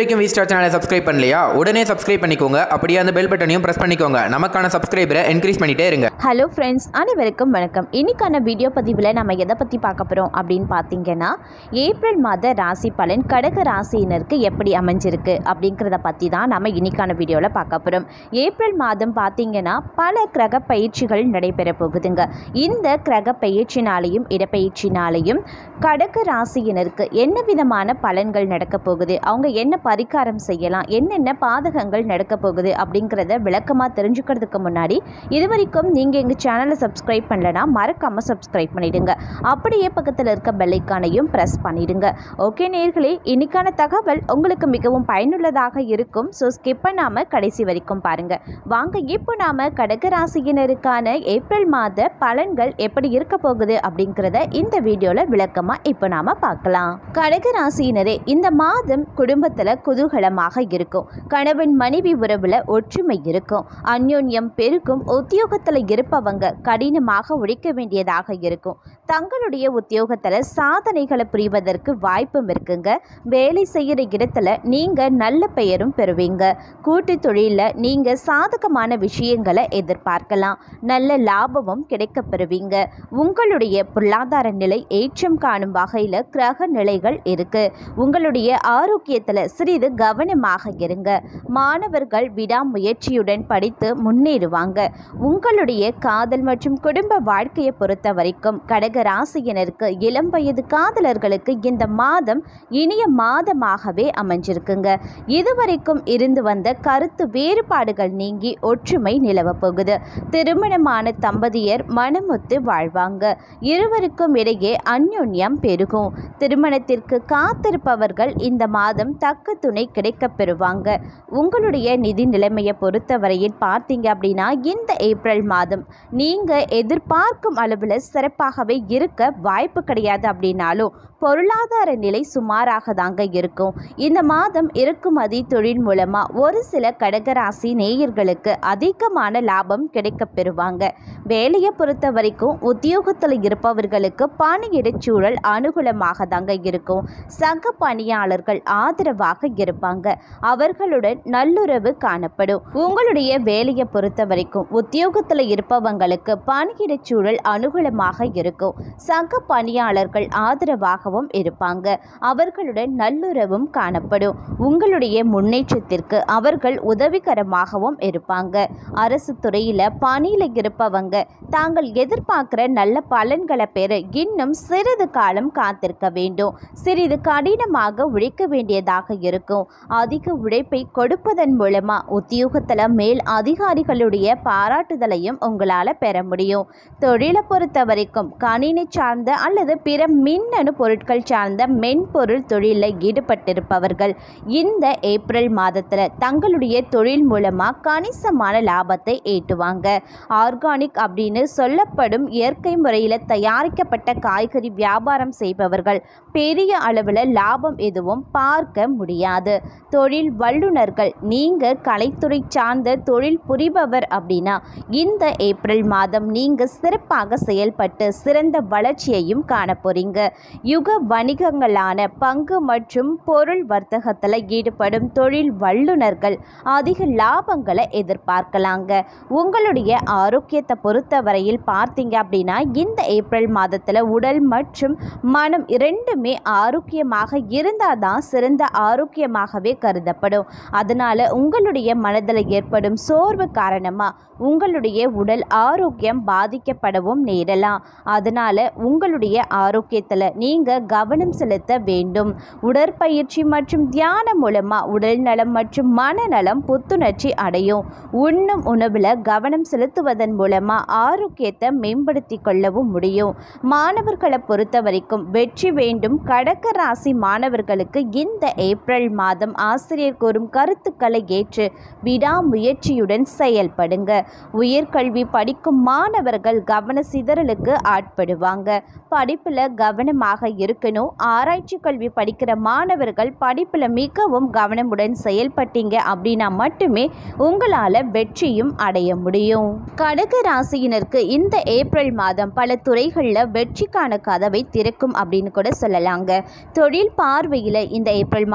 வரைக்கும் V star சேனலை subscribe பண்ணலையா உடனே சப்ஸ்கிரைப் பண்ணிக்கோங்க அப்படியே அந்த பெல் பட்டனையும் ப்ரெஸ் பண்ணிக்கோங்க நமக்கான சப்ஸ்கிரைபரை என்கரேஜ் பண்ணிட்டே இருங்க ஹலோ ஃப்ரெண்ட்ஸ் அனைவருக்கும் வணக்கம் இன்னைக்கான வீடியோ பதிவில் நம்ம எதை பற்றி பார்க்க போகிறோம் அப்படின்னு பார்த்தீங்கன்னா ஏப்ரல் மாத ராசி பலன் கடக ராசியினருக்கு எப்படி அமைஞ்சிருக்கு அப்படிங்கிறத பற்றி தான் நம்ம இன்னைக்கான வீடியோவில் பார்க்க போகிறோம் ஏப்ரல் மாதம் பார்த்தீங்கன்னா பல கிரக பயிற்சிகள் நடைபெற போகுதுங்க இந்த கிரக பயிற்சினாலையும் இடப்பெயர்ச்சினாலையும் கடக ராசியினருக்கு என்ன விதமான பலன்கள் நடக்க போகுது அவங்க என்ன பரிகாரம் செய்யலாம் என்னென்ன பாதகங்கள் நடக்க போகுது அப்படிங்கிறத விளக்கமாக தெரிஞ்சுக்கிறதுக்கு முன்னாடி இது வரைக்கும் நீங்கள் எங்கள் சேனலை சப்ஸ்கிரைப் பண்ணலனா மறக்காமல் சப்ஸ்கிரைப் பண்ணிடுங்க அப்படியே பக்கத்தில் இருக்க பெல்லைக்கானையும் ப்ரெஸ் பண்ணிடுங்க ஓகே நேர்களே இன்னைக்கான தகவல் உங்களுக்கு மிகவும் பயனுள்ளதாக இருக்கும் ஸோ ஸ்கிப் பண்ணாமல் கடைசி வரைக்கும் பாருங்கள் வாங்க இப்போ நாம் கடகராசியினருக்கான ஏப்ரல் மாத பலன்கள் எப்படி இருக்க போகுது அப்படிங்கிறத இந்த வீடியோவில் விளக்கமாக இப்போ நாம் பார்க்கலாம் கடகராசியினரே இந்த மாதம் குடும்பத்தில் குதூகலமாக இருக்கும் கணவன் மனைவி உறவில் ஒற்றுமை இருக்கும் அந்யோன்யம் பெருக்கும் உத்தியோகத்தில் இருப்பவங்க கடினமாக உழைக்க வேண்டியதாக இருக்கும் தங்களுடைய உத்தியோகத்தில் சாதனைகளை புரிவதற்கு வாய்ப்பும் இருக்குங்க வேலை செய்கிற இடத்துல நீங்கள் நல்ல பெயரும் பெறுவீங்க கூட்டு தொழிலில் நீங்கள் சாதகமான விஷயங்களை எதிர்பார்க்கலாம் நல்ல லாபமும் கிடைக்கப் பெறுவீங்க உங்களுடைய பொருளாதார நிலை ஏற்றம் காணும் வகையில் கிரக நிலைகள் இருக்கு உங்களுடைய ஆரோக்கியத்தில் சிறிது கவனமாக இருங்க மாணவர்கள் விடாமுயற்சியுடன் படித்து முன்னேறுவாங்க உங்களுடைய காதல் மற்றும் குடும்ப வாழ்க்கையை பொறுத்த வரைக்கும் கடக ராசியினருக்கு இளம் வயது காதலர்களுக்கு இந்த மாதம் இனிய மாதமாகவே அமைஞ்சிருக்குங்க இதுவரைக்கும் இருந்து வந்த கருத்து வேறுபாடுகள் நீங்கி ஒற்றுமை நிலவப் போகுது திருமணமான தம்பதியர் மனமொத்து வாழ்வாங்க இருவருக்கும் இடையே அந்யோன்யம் பெருகும் திருமணத்திற்கு காத்திருப்பவர்கள் இந்த மாதம் தக்க துணை கிடைக்கப் பெறுவாங்க உங்களுடைய நிதி நிலைமையை பொறுத்தவரையில் பார்த்தீங்க அப்படின்னா இந்த ஏப்ரல் மாதம் நீங்கள் எதிர்பார்க்கும் அளவில் சிறப்பாகவே இருக்க வாய்ப்பு கிடையாது அப்படின்னாலும் பொருளாதார நிலை சுமாராக தாங்க இருக்கும் இந்த மாதம் இறக்குமதி தொழில் மூலமாக ஒரு சில கடகராசி நேயர்களுக்கு அதிகமான லாபம் கிடைக்கப் பெறுவாங்க வேலையை பொறுத்த வரைக்கும் உத்தியோகத்தில் இருப்பவர்களுக்கு பணியிடச் சூழல் அனுகூலமாக தாங்க இருக்கும் சக பணியாளர்கள் ஆதரவாக இருப்பாங்க அவர்களுடன் நல்லுறவு காணப்படும் உங்களுடைய வேலையை பொறுத்த வரைக்கும் உத்தியோகத்தில் இருப்பவங்களுக்கு பணியிடச் சூழல் அனுகூலமாக இருக்கும் சக பணியாளர்கள் ஆதரவாகவும் இருப்பாங்க அவர்களுடன் நல்லுறவும் காணப்படும் உங்களுடைய முன்னேற்றத்திற்கு அவர்கள் உதவிகரமாகவும் இருப்பாங்க அரசு துறையில் பணியில் இருப்பவங்க தாங்கள் எதிர்பார்க்கிற நல்ல பலன்களை பெற இன்னும் சிறிது காலம் காத்திருக்க வேண்டும் சிறிது கடினமாக உழைக்க வேண்டியதாக இருக்கும் அதிக உழைப்பை கொடுப்பதன் மூலமா உத்தியோகத்தில் மேல் அதிகாரிகளுடைய பாராட்டுதலையும் உங்களால் பெற முடியும் தொழிலை பொறுத்த வரைக்கும் கணினி சார்ந்த அல்லது பிற மின்னணு பொருட்கள் சார்ந்த மென்பொருள் தொழிலில் ஈடுபட்டிருப்பவர்கள் இந்த ஏப்ரல் மாதத்தில் தங்களுடைய தொழில் மூலமாக கணிசமான லாபத்தை ஈட்டுவாங்க ஆர்கானிக் அப்படின்னு சொல்லப்படும் இயற்கை முறையில் தயாரிக்கப்பட்ட காய்கறி வியாபாரம் செய்பவர்கள் பெரிய அளவில் லாபம் எதுவும் பார்க்க முடியாது தொழில் வல்லுநர்கள் நீங்கள் கலைத்துறை சார்ந்த தொழில் புரிபவர் அப்படின்னா இந்த ஏப்ரல் மாதம் நீங்கள் சிறப்பாக செயல்பட்டு சிறந்த வளர்ச்சியையும் காண போறீங்க யுக வணிகங்களான பங்கு மற்றும் பொருள் வர்த்தகத்தில் ஈடுபடும் தொழில் வல்லுநர்கள் அதிக லாபங்களை எதிர்பார்க்கலாங்க உங்களுடைய ஆரோக்கியத்தை பொறுத்தவரையில் பார்த்தீங்க அப்படின்னா இந்த ஏப்ரல் மாதத்தில் உடல் மற்றும் மனம் இரண்டுமே ஆரோக்கியமாக இருந்தால் தான் சிறந்த ஆரோக்கியமாகவே கருதப்படும் அதனால் உங்களுடைய மனதில் ஏற்படும் சோர்வு காரணமாக உங்களுடைய உடல் ஆரோக்கியம் பாதிக்கப்படவும் நேரலாம் அதனால் உங்களுடைய ஆரோக்கியத்தில் நீங்கள் கவனம் செலுத்த வேண்டும் உடற்பயிற்சி மற்றும் தியானம் மூலமாக உடல் நலம் மற்றும் மனநலம் புத்துணர்ச்சி அடையும் உண்ணும் உணவில் கவனம் செலுத்துவதன் மூலமாக ஆரோக்கியத்தை மேம்படுத்தி கொள்ளவும் முடியும் மாணவர்களை பொறுத்த வரைக்கும் வெற்றி வேண்டும் கடக ராசி மாணவர்களுக்கு இந்த ஏப்ரல் மாதம் ஆசிரியர் கூறும் கருத்துக்களை ஏற்று விடாமுயற்சியுடன் செயல்படுங்க உயர்கல்வி படிக்கும் மாணவர்கள் கவன சிதறலுக்கு ஆட்படுவாங்க படிப்பில் கவனமாக இருக்கணும் ஆராய்ச்சி கல்வி படிக்கிற மாணவர்கள் படிப்பில் மிகவும் கவனமுடன் செயல்பட்டீங்க அப்படின்னா மட்டுமே உங்களால் வெற்றியும் அடைய முடியும் கடக ராசியினருக்கு இந்த ஏப்ரல் மாதம் பல துறைகளில் வெற்றிக்கான கதவை திறக்கும் அப்படின்னு கூட சொல்லலாங்க தொழில் பார்வையில் இந்த ஏப்ரல் மாதம் மிக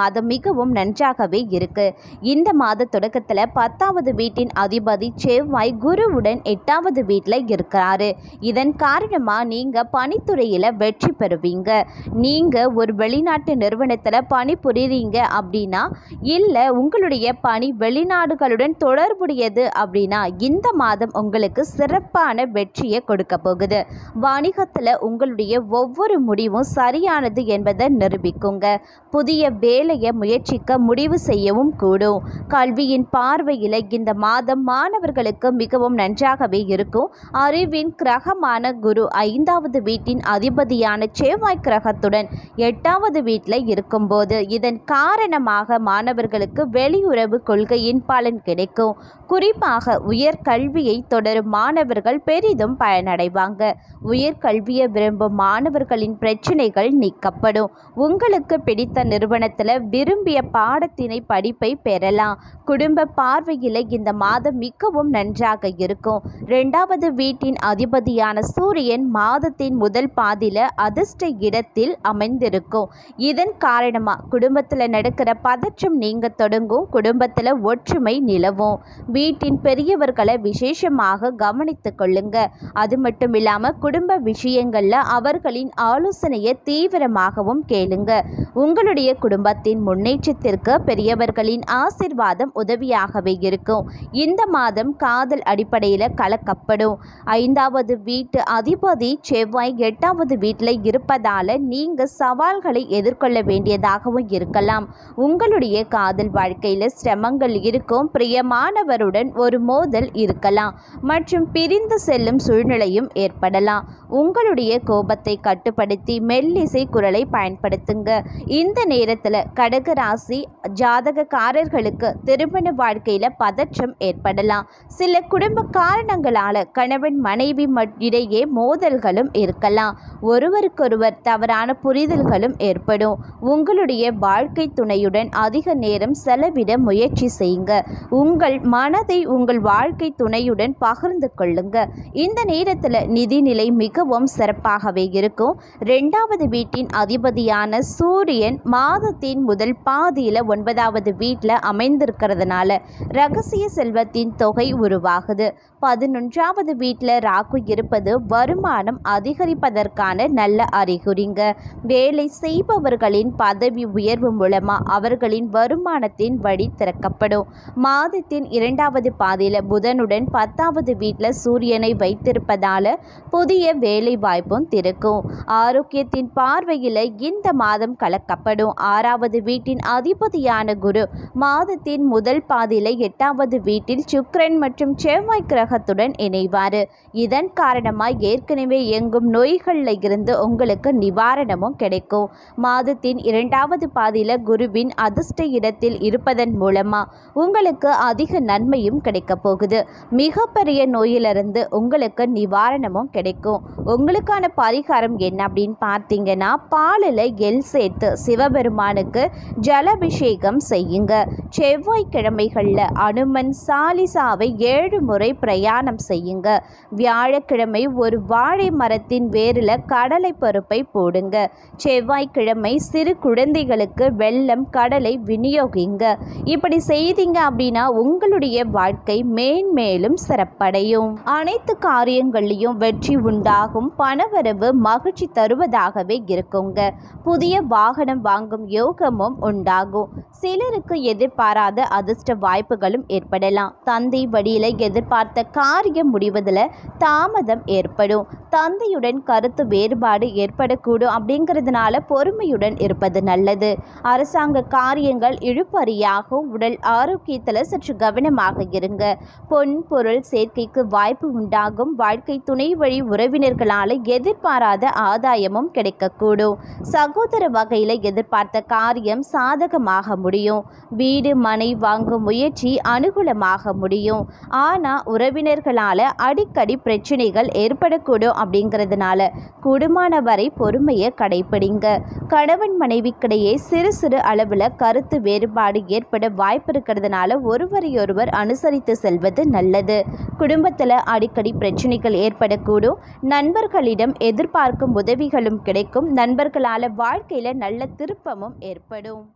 மிகவும் நன்றாகவே இருக்கு இந்த மாத தொடக்கத்தில் பத்தாவது வீட்டின் அதிபதி செவ்வாய் குருவுடன் எட்டாவது வீட்டில் இருக்கிறாரு இதன் காரணமாக நீங்கள் பணித்துறையில் வெற்றி பெறுவீங்க நீங்கள் ஒரு வெளிநாட்டு நிறுவனத்தில் பணிபுரிறீங்க அப்படின்னா இல்லை உங்களுடைய பணி வெளிநாடுகளுடன் தொடர்புடையது அப்படின்னா இந்த மாதம் உங்களுக்கு சிறப்பான வெற்றியை கொடுக்க போகுது வணிகத்தில் உங்களுடைய ஒவ்வொரு முடிவும் சரியானது என்பதை நிரூபிக்குங்க புதிய வேலையை முயற்சிக்க முடிவு செய்யவும் கூடும் கல்வியின் பார்வையில் இந்த மாதம் மாணவர்களுக்கு மிகவும் நன்றாகவே இருக்கும் அறிவின் கிரகமான குரு ஐந்தாவது வீட்டின் அதிபதியான செவ்வாய் கிரகத்துடன் எட்டாவது வீட்டில் இருக்கும்போது இதன் காரணமாக மாணவர்களுக்கு வெளியுறவு கொள்கையின் பலன் கிடைக்கும் குறிப்பாக உயர்கல்வியை தொடரும் மாணவர்கள் பெரிதும் பயனடைவாங்க உயர்கல்வியை விரும்பும் மாணவர்களின் பிரச்சனைகள் நீக்கப்படும் உங்களுக்கு பிடித்த நிறுவனத்தில் விரும்பிய பாடத்தினை படிப்பை பெறலாம் குடும்ப பார்வையில் இந்த மாதம் மிகவும் நன்றாக இருக்கும் ரெண்டாவது வீட்டின் அதிபதியான சூரியன் மாதத்தின் முதல் பாதியில் அதிர்ஷ்ட இடத்தில் அமைந்திருக்கும் இதன் காரணமாக குடும்பத்தில் நடக்கிற பதற்றம் நீங்க தொடங்கும் குடும்பத்தில் ஒற்றுமை நிலவும் வீட்டின் பெரியவர்களை விசேஷமாக கவனித்து கொள்ளுங்க அது மட்டும் இல்லாமல் குடும்ப விஷயங்களில் அவர்களின் ஆலோசனையை தீவிரமாகவும் கேளுங்க உங்களுடைய குடும்பத்தின் முன்னேற்றத்திற்கு பெரியவர்களின் ஆசிர்வாதம் உதவியாகவே இருக்கும் இந்த மாதம் காதல் அடிப்படையில் கலக்கப்படும் ஐந்தாவது வீட்டு அதிபதி செவ்வாய் எட்டாவது வீட்டில் இருப்பதால் நீங்கள் சவால்களை எதிர்கொள்ள வேண்டியதாகவும் இருக்கலாம் உங்களுடைய காதல் வாழ்க்கையில் சிரமங்கள் இருக்கும் பிரியமானவருடன் ஒரு மோதல் இருக்கலாம் மற்றும் பிரிந்து செல்லும் சூழ்நிலையும் ஏற்படலாம் உங்களுடைய கோபத்தை கட்டுப்படுத்தி மெல்லிசை குரலை பயன்படுத்துங்க இந்த நேரத்தில் கடக ராசி ஜாதகக்காரர்களுக்கு திருமண வாழ்க்கையில் பதற்றம் ஏற்படலாம் சில குடும்ப காரணங்களால் கணவன் மனைவி மட்- இடையே மோதல்களும் இருக்கலாம் ஒருவருக்கொருவர் தவறான புரிதல்களும் ஏற்படும் உங்களுடைய வாழ்க்கை துணையுடன் அதிக நேரம் செலவிட முயற்சி செய்யுங்க உங்கள் மனதை உங்கள் வாழ்க்கை துணையுடன் பகிர்ந்து கொள்ளுங்க இந்த நேரத்தில் நிதிநிலை மிகவும் சிறப்பாகவே இருக்கும் ரெண்டாவது வீட்டின் அதிபதியான சூரியன் மாதத்தின் முதல் பாதியில் ஒன்பதாவது வீட்டில் அமைந்திருக்கிறதுனால ரகசிய செல்வத்தின் தொகை உருவாகுது பதினொன்றாவது வீட்டில் ராகு இருப்பது வருமானம் அதிகரிப்பதற்கான நல்ல அறிகுறிங்க வேலை செய்பவர்களின் பதவி உயர்வு மூலமாக அவர்களின் வருமானத்தின் வழி திறக்கப்படும் மாதத்தின் இரண்டாவது பாதியில் புதனுடன் பத்தாவது வீட்டில் சூரியனை வைத்திருப்பதால் புதிய வேலை வாய்ப்பும் திறக்கும் ஆரோக்கியத்தின் பார்வையில் இந்த மாதம் கலக்கப்படும் ஆறாவது வீட்டின் அதிபதியான குரு மாதத்தின் முதல் பாதியில் எட்டாவது வீட்டில் சுக்கிரன் மற்றும் செவ்வாய் கிரகத்துடன் இணைவார் இதன் காரணமாக ஏற்கனவே இயங்கும் நோய்களில் இருந்து உங்களுக்கு நிவாரணமும் கிடைக்கும் மாதத்தின் இரண்டாவது பாதியில் குருவின் அதிர்ஷ்ட இடத்தில் இருப்பதன் மூலமாக உங்களுக்கு அதிக நன்மையும் கிடைக்க போகுது மிகப்பெரிய நோயிலிருந்து உங்களுக்கு நிவாரணமும் கிடைக்கும் உங்களுக்கான பரிகாரம் என்ன அப்படின்னு பார்த்தீங்கன்னா பாலில் எள் சேர்த்து சிவபெருமானுக்கு ஜலாபிஷேகம் செய்யுங்க செவ்வாய்க்கிழமைகளில் அனுமன் சாலிசாவை ஏழு முறை பிரயாணம் செய்யுங்க வியாழக்கிழமை ஒரு வாழை மரத்தின் வேரில் கடலை பருப்பை போடுங்க செவ்வாய்க்கிழமை சிறு குழந்தைகளுக்கு வெல்லம் கடலை விநியோகிங்க இப்படி செய்தீங்க அப்படின்னா உங்களுடைய வாழ்க்கை மேன்மேலும் சிறப்படையும் அனைத்து காரியங்கள்லையும் வெற்றி உண்டாகும் பணவரவு மகிழ்ச்சி தருவதாகவே இருக்குங்க புதிய வாகனம் வாங்கும் யோகமும் உண்டாகும் சிலருக்கு எதிர்பாராத அதிர்ஷ்ட வாய்ப்புகளும் ஏற்படலாம் தந்தை வழியில் எதிர்பார்த்த காரியம் முடிவதில் தாமதம் ஏற்படும் தந்தையுடன் கருத்து வேறுபாடு ஏற்படக்கூடும் அப்படிங்கிறதுனால பொறுமையுடன் இருப்பது நல்லது அரசாங்க காரியங்கள் இழுபறியாகும் உடல் ஆரோக்கியத்தில் சற்று கவனமாக இருங்க பொன் பொருள் சேர்க்கைக்கு வாய்ப்பு உண்டாகும் வாழ்க்கை துணை வழி உறவினர்களால் எதிர்பாராத ஆதாயமும் கிடைக்கக்கூடும் சகோதர வகையில் எதிர்பார்த்த காரியம் சாதகமாக முடியும் வீடு மனை வாங்கும் முயற்சி அனுகூலமாக முடியும் ஆனால் உறவினர்களால் அடிக்கடி பிரச்சனைகள் ஏற்படக்கூடும் அப்படிங்கிறதுனால கூடுமான வரை பொறுமையை கடைப்பிடிங்க கணவன் மனைவிக்கிடையே சிறு சிறு அளவில் கருத்து வேறுபாடு ஏற்பட வாய்ப்பு இருக்கிறதுனால ஒருவரையொருவர் அனுசரித்து செல்வது நல்லது குடும்பத்தில் அடிக்கடி பிரச்சனைகள் ஏற்படக்கூடும் நண்பர்களிடம் எதிர்பார்க்கும் உதவிகளும் கிடைக்கும் நண்பர்களால் வாழ்க்கையில் நல்ல திருப்பமும் ஏற்படும்